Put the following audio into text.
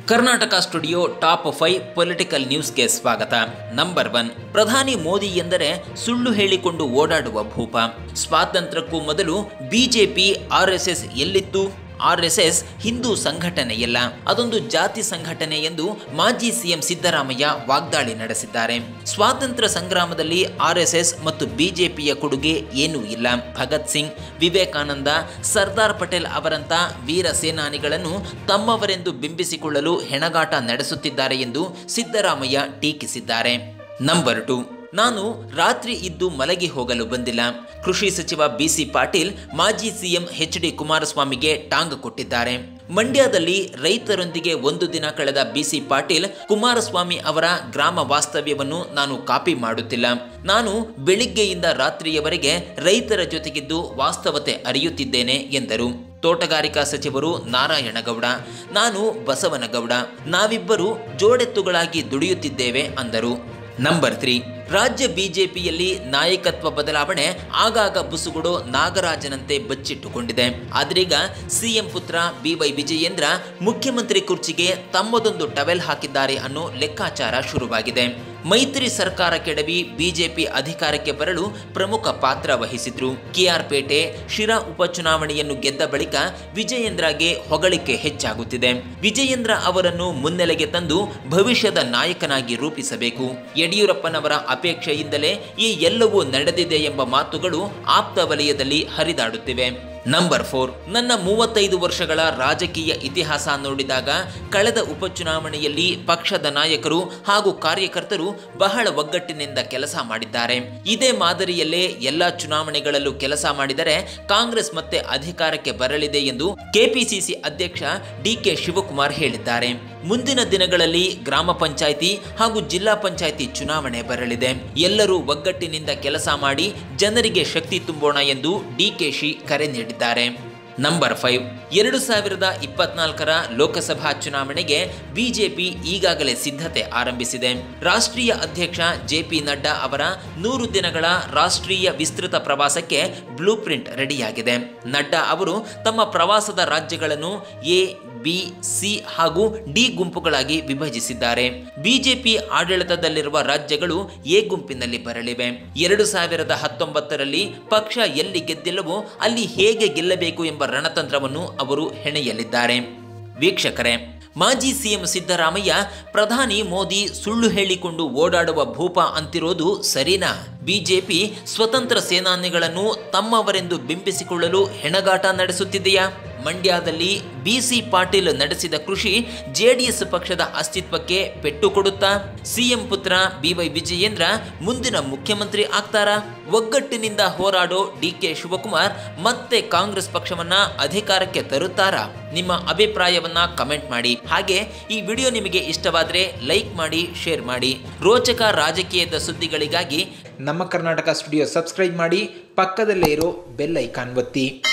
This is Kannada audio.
Karnataka studio top five political ನ್ಯೂಸ್ಗೆ ಸ್ವಾಗತ ನಂಬರ್ ಒನ್ ಪ್ರಧಾನಿ ಮೋದಿ ಎಂದರೆ ಸುಳ್ಳು ಹೇಳಿಕೊಂಡು ಓಡಾಡುವ ಭೂಪ ಸ್ವಾತಂತ್ರ್ಯಕ್ಕೂ ಮೊದಲು ಬಿಜೆಪಿ ಆರ್ಎಸ್ಎಸ್ ಎಲ್ಲಿತ್ತು ಆರ್ಎಸ್ಎಸ್ ಹಿಂದೂ ಸಂಘಟನೆಯಲ್ಲ ಅದೊಂದು ಜಾತಿ ಸಂಘಟನೆ ಎಂದು ಮಾಜಿ ಸಿಎಂ ಸಿದ್ದರಾಮಯ್ಯ ವಾಗ್ದಾಳಿ ನಡೆಸಿದ್ದಾರೆ ಸ್ವಾತಂತ್ರ್ಯ ಸಂಗ್ರಾಮದಲ್ಲಿ ಆರ್ಎಸ್ಎಸ್ ಮತ್ತು ಬಿಜೆಪಿಯ ಕೊಡುಗೆ ಏನೂ ಇಲ್ಲ ಭಗತ್ ಸಿಂಗ್ ವಿವೇಕಾನಂದ ಸರ್ದಾರ್ ಪಟೇಲ್ ಅವರಂಥ ವೀರ ಸೇನಾನಿಗಳನ್ನು ತಮ್ಮವರೆಂದು ಬಿಂಬಿಸಿಕೊಳ್ಳಲು ಹೆಣಗಾಟ ನಡೆಸುತ್ತಿದ್ದಾರೆ ಎಂದು ಸಿದ್ದರಾಮಯ್ಯ ಟೀಕಿಸಿದ್ದಾರೆ ನಂಬರ್ ಟು ನಾನು ರಾತ್ರಿ ಇದ್ದು ಮಲಗಿ ಹೋಗಲು ಬಂದಿಲ್ಲ ಕೃಷಿ ಸಚಿವ ಬಿಸಿ ಪಾಟೀಲ್ ಮಾಜಿ ಸಿಎಂ ಎಚ್ ಡಿ ಕುಮಾರಸ್ವಾಮಿಗೆ ಟಾಂಗ್ ಕೊಟ್ಟಿದ್ದಾರೆ ಮಂಡ್ಯದಲ್ಲಿ ರೈತರೊಂದಿಗೆ ಒಂದು ದಿನ ಕಳೆದ ಬಿಸಿ ಪಾಟೀಲ್ ಕುಮಾರಸ್ವಾಮಿ ಅವರ ಗ್ರಾಮ ವಾಸ್ತವ್ಯವನ್ನು ನಾನು ಕಾಪಿ ಮಾಡುತ್ತಿಲ್ಲ ನಾನು ಬೆಳಿಗ್ಗೆಯಿಂದ ರಾತ್ರಿಯವರೆಗೆ ರೈತರ ಜೊತೆಗಿದ್ದು ವಾಸ್ತವತೆ ಅರಿಯುತ್ತಿದ್ದೇನೆ ಎಂದರು ತೋಟಗಾರಿಕಾ ಸಚಿವರು ನಾರಾಯಣಗೌಡ ನಾನು ಬಸವನಗೌಡ ನಾವಿಬ್ಬರು ಜೋಡೆತ್ತುಗಳಾಗಿ ದುಡಿಯುತ್ತಿದ್ದೇವೆ ಅಂದರು ನಂಬರ್ ತ್ರೀ ರಾಜ್ಯ ಬಿಜೆಪಿಯಲ್ಲಿ ನಾಯಕತ್ವ ಬದಲಾವಣೆ ಆಗಾಗ ಬುಸುಗುಡು ನಾಗರಾಜನಂತೆ ಬಚ್ಚಿಟ್ಟುಕೊಂಡಿದೆ ಆದ್ರೀಗ ಸಿಎಂ ಪುತ್ರ ಬಿವೈ ವಿಜಯೇಂದ್ರ ಮುಖ್ಯಮಂತ್ರಿ ಕುರ್ಚಿಗೆ ತಮ್ಮದೊಂದು ಟವೆಲ್ ಹಾಕಿದ್ದಾರೆ ಅನ್ನೋ ಲೆಕ್ಕಾಚಾರ ಶುರುವಾಗಿದೆ ಮೈತ್ರಿ ಸರ್ಕಾರ ಕೆಡವಿ ಬಿಜೆಪಿ ಅಧಿಕಾರಕ್ಕೆ ಬರಲು ಪ್ರಮುಖ ಪಾತ್ರ ವಹಿಸಿದ್ರು ಕೆಆರ್ ಪೇಟೆ ಶಿರಾ ಉಪಚುನಾವಣೆಯನ್ನು ಗೆದ್ದ ಬಳಿಕ ವಿಜಯೇಂದ್ರಗೆ ಹೊಗಳಿಕೆ ಹೆಚ್ಚಾಗುತ್ತಿದೆ ವಿಜಯೇಂದ್ರ ಅವರನ್ನು ಮುನ್ನೆಲೆಗೆ ತಂದು ಭವಿಷ್ಯದ ನಾಯಕನಾಗಿ ರೂಪಿಸಬೇಕು ಯಡಿಯೂರಪ್ಪನವರ ಅಪೇಕ್ಷೆಯಿಂದಲೇ ಈ ಎಲ್ಲವೂ ನಡೆದಿದೆ ಎಂಬ ಮಾತುಗಳು ಆಪ್ತ ವಲಯದಲ್ಲಿ ಹರಿದಾಡುತ್ತಿವೆ ನಂಬರ್ ಫೋರ್ ನನ್ನ ಮೂವತ್ತೈದು ವರ್ಷಗಳ ರಾಜಕೀಯ ಇತಿಹಾಸ ನೋಡಿದಾಗ ಕಳೆದ ಉಪಚುನಾವಣೆಯಲ್ಲಿ ಪಕ್ಷದ ನಾಯಕರು ಹಾಗೂ ಕಾರ್ಯಕರ್ತರು ಬಹಳ ಒಗ್ಗಟ್ಟಿನಿಂದ ಕೆಲಸ ಮಾಡಿದ್ದಾರೆ ಇದೇ ಮಾದರಿಯಲ್ಲೇ ಎಲ್ಲಾ ಚುನಾವಣೆಗಳಲ್ಲೂ ಕೆಲಸ ಮಾಡಿದರೆ ಕಾಂಗ್ರೆಸ್ ಮತ್ತೆ ಅಧಿಕಾರಕ್ಕೆ ಬರಲಿದೆ ಎಂದು ಕೆಪಿಸಿಸಿ ಅಧ್ಯಕ್ಷ ಡಿಕೆ ಶಿವಕುಮಾರ್ ಹೇಳಿದ್ದಾರೆ ಮುಂದಿನ ದಿನಗಳಲ್ಲಿ ಗ್ರಾಮ ಪಂಚಾಯಿತಿ ಹಾಗೂ ಜಿಲ್ಲಾ ಪಂಚಾಯಿತಿ ಚುನಾವಣೆ ಬರಲಿದೆ ಎಲ್ಲರೂ ಒಗ್ಗಟ್ಟಿನಿಂದ ಕೆಲಸ ಮಾಡಿ ಜನರಿಗೆ ಶಕ್ತಿ ತುಂಬೋಣ ಎಂದು ಡಿಕೆಶಿ ಕರೆ ನೀಡಿದ್ದಾರೆ ನಂಬರ್ ಫೈವ್ ಎರಡು ಸಾವಿರದ ಇಪ್ಪತ್ನಾಲ್ಕರ ಲೋಕಸಭಾ ಚುನಾವಣೆಗೆ ಬಿಜೆಪಿ ಈಗಾಗಲೇ ಸಿದ್ಧತೆ ಆರಂಭಿಸಿದೆ ರಾಷ್ಟ್ರೀಯ ಅಧ್ಯಕ್ಷ ಜೆಪಿ ನಡ್ಡಾ ಅವರ ನೂರು ದಿನಗಳ ರಾಷ್ಟ್ರೀಯ ವಿಸ್ತೃತ ಪ್ರವಾಸಕ್ಕೆ ಬ್ಲೂ ಪ್ರಿಂಟ್ ರೆಡಿಯಾಗಿದೆ ನಡ್ಡಾ ಅವರು ತಮ್ಮ ಪ್ರವಾಸದ ರಾಜ್ಯಗಳನ್ನು ಎ ಬಿ ಸಿ ಹಾಗೂ ಡಿ ಗುಂಪುಗಳಾಗಿ ವಿಭಜಿಸಿದ್ದಾರೆ ಬಿಜೆಪಿ ಆಡಳಿತದಲ್ಲಿರುವ ರಾಜ್ಯಗಳು ಎ ಗುಂಪಿನಲ್ಲಿ ಬರಲಿವೆ ಎರಡು ಸಾವಿರದ ಹತ್ತೊಂಬತ್ತರಲ್ಲಿ ಪಕ್ಷ ಎಲ್ಲಿ ಗೆದ್ದಿಲ್ಲವೋ ಅಲ್ಲಿ ಹೇಗೆ ಗೆಲ್ಲಬೇಕು ಎಂಬ ರಣತಂತ್ರವನ್ನು ಅವರು ಹೆಣೆಯಲಿದ್ದಾರೆ ವೀಕ್ಷಕರೇ ಮಾಜಿ ಸಿಎಂ ಸಿದ್ದರಾಮಯ್ಯ ಪ್ರಧಾನಿ ಮೋದಿ ಸುಳ್ಳು ಹೇಳಿಕೊಂಡು ಓಡಾಡುವ ಭೂಪ ಅಂತಿರೋದು ಸರಿನಾ ಬಿಜೆಪಿ ಸ್ವತಂತ್ರ ಸೇನಾನಿಗಳನ್ನು ತಮ್ಮವರೆಂದು ಬಿಂಬಿಸಿಕೊಳ್ಳಲು ಹೆಣಗಾಟ ನಡೆಸುತ್ತಿದೆಯಾ ಮಂಡ್ಯದಲ್ಲಿ ಬಿಸಿ ಪಾಟೀಲ್ ನಡೆಸಿದ ಕೃಷಿ ಜೆಡಿಎಸ್ ಪಕ್ಷದ ಅಸ್ತಿತ್ವಕ್ಕೆ ಪೆಟ್ಟು ಕೊಡುತ್ತಾ ಸಿಎಂ ಪುತ್ರ ಬಿವೈ ವಿಜಯೇಂದ್ರ ಮುಂದಿನ ಮುಖ್ಯಮಂತ್ರಿ ಆಗ್ತಾರಾ ಒಗ್ಗಟ್ಟಿನಿಂದ ಹೋರಾಡೋ ಡಿಕೆ ಶಿವಕುಮಾರ್ ಮತ್ತೆ ಕಾಂಗ್ರೆಸ್ ಪಕ್ಷವನ್ನ ಅಧಿಕಾರಕ್ಕೆ ತರುತ್ತಾರಾ ನಿಮ್ಮ ಅಭಿಪ್ರಾಯವನ್ನ ಕಮೆಂಟ್ ಮಾಡಿ ಹಾಗೆ ಈ ವಿಡಿಯೋ ನಿಮಗೆ ಇಷ್ಟವಾದರೆ ಲೈಕ್ ಮಾಡಿ ಶೇರ್ ಮಾಡಿ ರೋಚಕ ರಾಜಕೀಯದ ಸುದ್ದಿಗಳಿಗಾಗಿ ನಮ್ಮ ಕರ್ನಾಟಕ ಸ್ಟುಡಿಯೋ ಸಬ್ಸ್ಕ್ರೈಬ್ ಮಾಡಿ ಪಕ್ಕದಲ್ಲೇ ಇರೋ ಬೆಲ್ ಐಕಾನ್ ಒತ್ತಿ